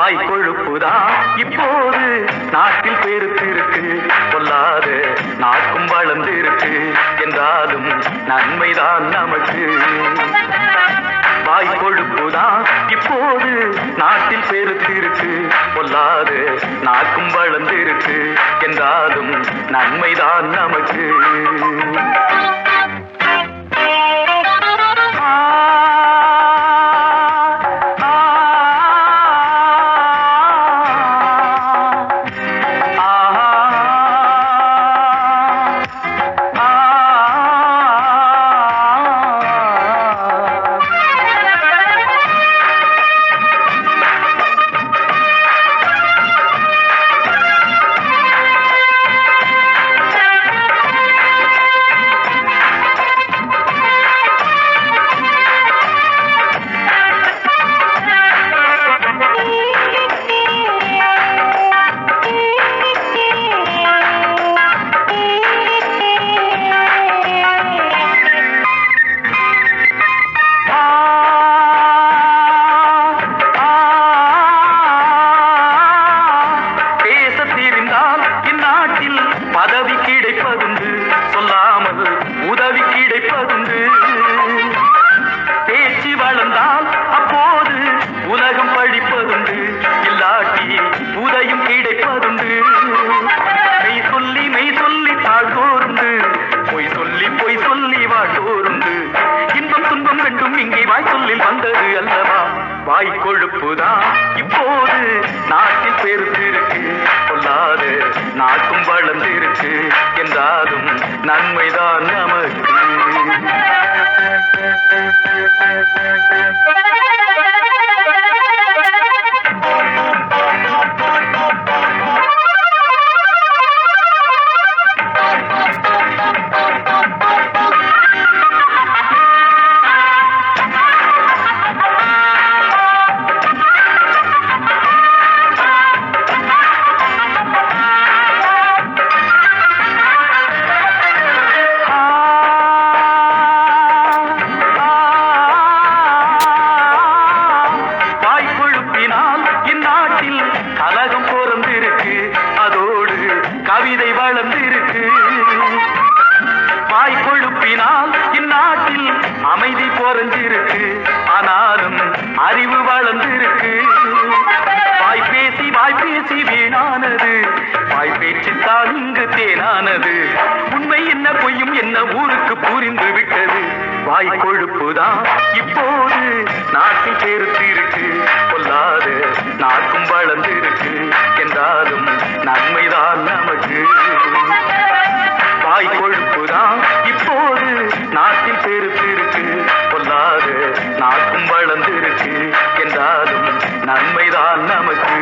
வாய் கொழுப்புதான் இப்போது நாட்டில் பெருத்து இருக்கு பொல்லாத நாக்கும் வளர்ந்து இருக்கு என்றாலும் நன்மைதான் நமக்கு வாய் கொழுப்புதான் இப்போது நாட்டில் பெருத்து இருக்கு பொல்லாத நாக்கும் வளர்ந்து இருக்கு என்றாலும் நன்மைதான் நமக்கு ஆ, ஆ, பேச தெரிந்தால் இந்நாட்டில் பதவி கிடைப்பதுண்டு சொல்லாமல் உதவி கிடைப்பதுண்டு பேச்சு வளர்ந்தால் அப்போது உலகம் படிப்பதுண்டு இல்லாட்டி உதயம் கிடைப்பதுண்டு மெய் சொல்லி மெய் சொல்லி தாழ்தோறுண்டு பொய் சொல்லி பொய் சொல்லி வாழ்தோறுண்டு இன்பம் துன்பம் ரெண்டும் இங்கே வாய் சொல்லில் வந்தது அல்லவா வாய் கொழுப்புதான் இப்போது நாட்டில் பெருத்து இருக்கு சொல்லாது நாட்டும் வளர்ந்து இருக்கு என்றாலும் நன்மைதான் நமக்கு வாய் கொழுப்பினால் இந்நாட்டில் கலகம் பிறந்திருக்கு அதோடு கவிதை வளர்ந்திருக்கு வாய் கொழுப்பினால் இந்நாட்டில் அமைதி குறைஞ்சிருக்கு ஆனாலும் அறிவு வளர்ந்திருக்கு வாய் பேசி வாய் பேசி வீணானது வாய் பேச்சுத்தான் இங்கு தேனானது உண்மை என்ன பொய்யும் என்ன ஊருக்கு புரிந்து விட்டது வாய் கொழுப்புதான் இப்போது நாட்டில் பெருத்து இருக்கு பொல்லாது நாக்கும் வளர்ந்து இருக்கு என்றாலும் நன்மைதான் நமக்கு வாய் கொழுப்புதான் இப்போது நாட்டில் பெருத்து இருக்கு பொல்லாது நாக்கும் வளர்ந்து இருக்கு என்றாலும் நன்மைதான் நமக்கு